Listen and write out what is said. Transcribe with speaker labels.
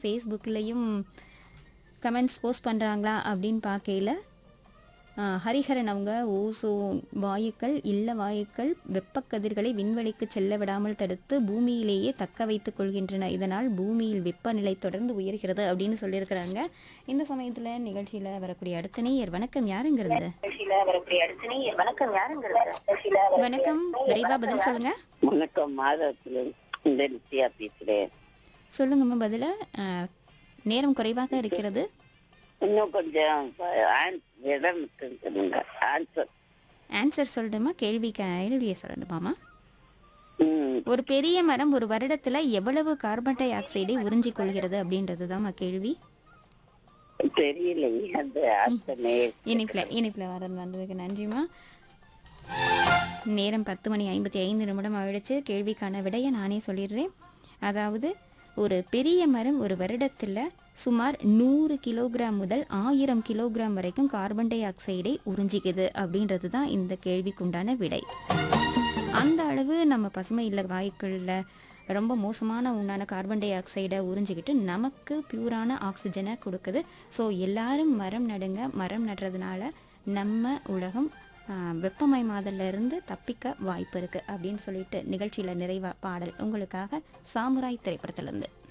Speaker 1: ஃபேஸ்புக்லேயும் comments post பண்ணுறாங்களா அப்படின்னு பார்க்கையில ஆ, ஹரிஹரன் அவங்க ஓசோன் வாயுக்கள் இல்ல வாயுக்கள் வெப்பக்கதிர்களை விண்வெளிக்கு செல்ல விடாமல் தடுத்து பூமியிலேயே தக்க வைத்துக் கொள்கின்றன இதனால் பூமியில் வெப்பநிலை தொடர்ந்து உயர்கிறது அப்படின்னு சொல்லியிருக்கிறாங்க இந்த சமயத்தில் நிகழ்ச்சியில் வரக்கூடிய அடுத்த நேயர் வணக்கம் யாருங்கிறது
Speaker 2: வணக்கம் யாருங்கிறது
Speaker 1: வணக்கம் விரைவா பதில் சொல்லுங்க
Speaker 2: வணக்கம் மாதத்துல இந்த நித்யா பேசுறேன்
Speaker 1: சொல்லுங்கம்மா பதில ஆ, நேரம் குறைவாக இருக்கிறது
Speaker 2: இன்னும் கொஞ்சம் ஆன்- இடம் இருக்குன்னு சொல்லுங்க ஆன்சர்
Speaker 1: ஆன்சர் சொல்லணுமா கேள்வி கேள்வியை சொல்லணுமாமா
Speaker 2: ம்
Speaker 1: ஒரு பெரிய மரம் ஒரு வருடத்துல எவ்வளவு கார்பன் டை ஆக்சைடை உறிஞ்சிக் கொள்கிறது அப்படின்றது தான் கேள்வி
Speaker 2: தெரியலைங்க அந்த ஆன்சர்
Speaker 1: இனிப்புல இனிப்புல வரது வந்ததுக்கு நன்றிமா நேரம் பத்து மணி ஐம்பத்தி ஐந்து நிமிடம் ஆயிடுச்சு கேள்விக்கான விடையை நானே சொல்லிடுறேன் அதாவது ஒரு பெரிய மரம் ஒரு வருடத்தில் சுமார் நூறு கிலோகிராம் முதல் ஆயிரம் கிலோகிராம் வரைக்கும் கார்பன் டை ஆக்சைடை உறிஞ்சிக்குது அப்படின்றது தான் இந்த கேள்விக்குண்டான விடை அந்த அளவு நம்ம பசுமை இல்ல வாயுக்களில் ரொம்ப மோசமான உண்டான கார்பன் டை ஆக்சைடை உறிஞ்சிக்கிட்டு நமக்கு பியூரான ஆக்சிஜனை கொடுக்குது ஸோ எல்லாரும் மரம் நடுங்க மரம் நடுறதுனால நம்ம உலகம் ஆஹ், வெப்பமயமாதல்ல இருந்து தப்பிக்க வாய்ப்பு இருக்குது அப்படின்னு சொல்லிட்டு நிகழ்ச்சியில் நிறைவா பாடல் உங்களுக்காக சாமுராய் திரைப்படத்திலிருந்து